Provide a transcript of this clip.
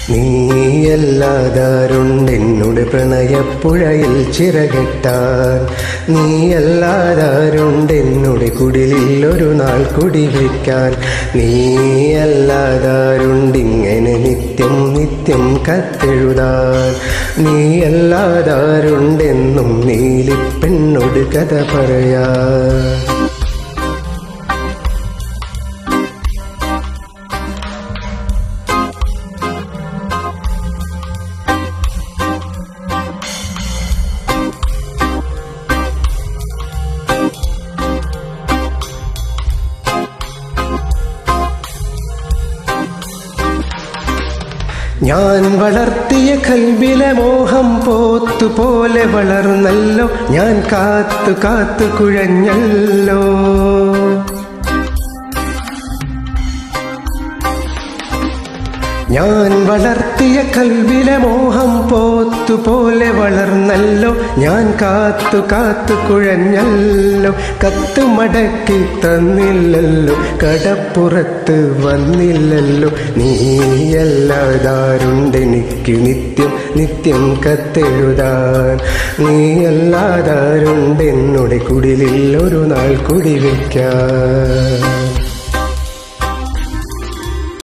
നീയല്ലാതാരുണ്ടെന്നുടെ പ്രണയപ്പുഴയിൽ ചിറകെട്ടാൻ നീയല്ലാതാരുണ്ടെന്നുടെ കുടിലിൽ ഒരു നാൾ കുടിവെക്കാൻ നീയല്ലാതാരുണ്ടിങ്ങനെ നിത്യം നിത്യം കത്തെഴുതാൻ നീയല്ലാതാരുണ്ടെന്നും നീലിപ്പെണ്ണോട് കഥ പറയാൻ ഞാൻ വളർത്തിയ കൽബിലെ മോഹം പോത്തുപോലെ വളർന്നല്ലോ ഞാൻ കാത്തു കാത്തു കുഴഞ്ഞല്ലോ ഞാൻ വളർത്തിയ കൽവിലെ മോഹം പോത്തുപോലെ വളർന്നല്ലോ ഞാൻ കാത്തു കാത്തു കുഴഞ്ഞല്ലോ കത്ത് മടക്കി തന്നില്ലല്ലോ കടപ്പുറത്ത് വന്നില്ലല്ലോ നീയല്ലാതാരുണ്ടെനിക്ക് നിത്യം നിത്യം കത്തെഴുതാൻ നീയല്ലാതാരുണ്ടെന്നുടെ കുടിലിൽ ഒരു നാൾ കുടിവെക്കാൻ